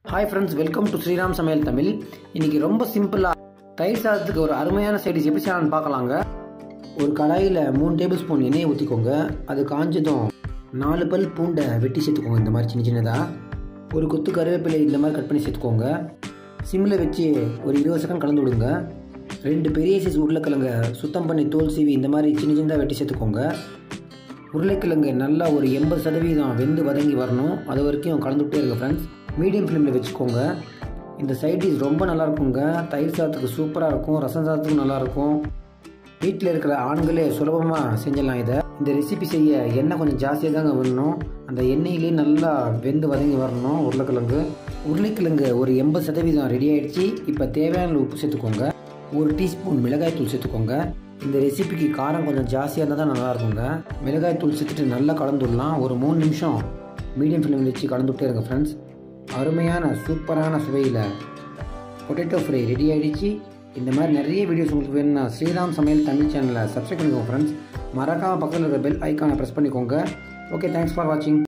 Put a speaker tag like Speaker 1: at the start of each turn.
Speaker 1: hi friends welcome to Sriram சமையல் தமிழ் இன்னைக்கு ரொம்ப சிம்பிளாக தயிர் சாதத்துக்கு ஒரு அருமையான சைடிஷ் எப்படி செய்யலாம்னு பார்க்கலாங்க ஒரு கடாயில் மூணு டேபிள் ஸ்பூன் எண்ணெயை ஊற்றிக்கோங்க அது காஞ்சதும் நாலு பல் பூண்டை வெட்டி சேர்த்துக்கோங்க இந்த மாதிரி சின்ன சின்னதாக ஒரு கொத்து கருவேப்பிலை இந்த மாதிரி கட் பண்ணி சேர்த்துக்கோங்க சிம்மில் வச்சு ஒரு இருபது செகண்ட் கலந்து விடுங்க ரெண்டு பெரிய சைஸ் உருளைக்கிழங்க சுத்தம் பண்ணி தோல் சீவி இந்த மாதிரி சின்ன சின்னதாக வெட்டி சேர்த்துக்கோங்க உருளைக்கிழங்கு நல்லா ஒரு எண்பது சதவீதம் வெந்து வதங்கி வரணும் அது வரைக்கும் கலந்துகிட்டே இருங்க ஃப்ரெண்ட்ஸ் மீடியம் ஃப்ளேமில் வச்சுக்கோங்க இந்த சைட் டிஷ் ரொம்ப நல்லா இருக்குங்க தயிர் சாதத்துக்கு சூப்பராக இருக்கும் ரசம் சாதத்துக்கும் நல்லாயிருக்கும் வீட்டில் இருக்கிற ஆண்களே சுலபமாக செஞ்சிடலாம் இதை இந்த ரெசிபி செய்ய எண்ணெய் கொஞ்சம் ஜாஸ்தியாக தாங்க வரணும் அந்த எண்ணெயிலே நல்லா வெந்து வதங்கி வரணும் உருளைக்கிழங்கு உருளைக்கிழங்கு ஒரு எண்பது சதவீதம் ரெடி ஆகிடுச்சு இப்போ தேவையான உப்பு சேர்த்துக்கோங்க ஒரு டீஸ்பூன் மிளகாய் தூள் சேர்த்துக்கோங்க இந்த ரெசிபிக்கு காரம் கொஞ்சம் ஜாஸ்தியாக இருந்தால் தான் நல்லா இருக்குங்க மிளகாய் தூள் சேர்த்துட்டு நல்லா கலந்துடலாம் ஒரு மூணு நிமிஷம் மீடியம் ஃப்ளேமில் வச்சு கலந்துகிட்டே இருங்க ஃப்ரெண்ட்ஸ் அருமையான சூப்பரான சுவையில் பொட்டேட்டோ ஃப்ரை ரெடி ஆகிடுச்சு இந்த மாதிரி நிறைய வீடியோஸ் உங்களுக்கு வேணும்னா ஸ்ரீராம் சமையல் தமிழ் சேனலை சப்ஸ்கிரைப் பண்ணிக்கோங்க ஃப்ரெண்ட்ஸ் மறக்காமல் பக்கத்தில் இருக்கிற பெல் ஐக்கானை ப்ரெஸ் பண்ணிக்கோங்க ஓகே தேங்க்ஸ் ஃபார் வாட்சிங்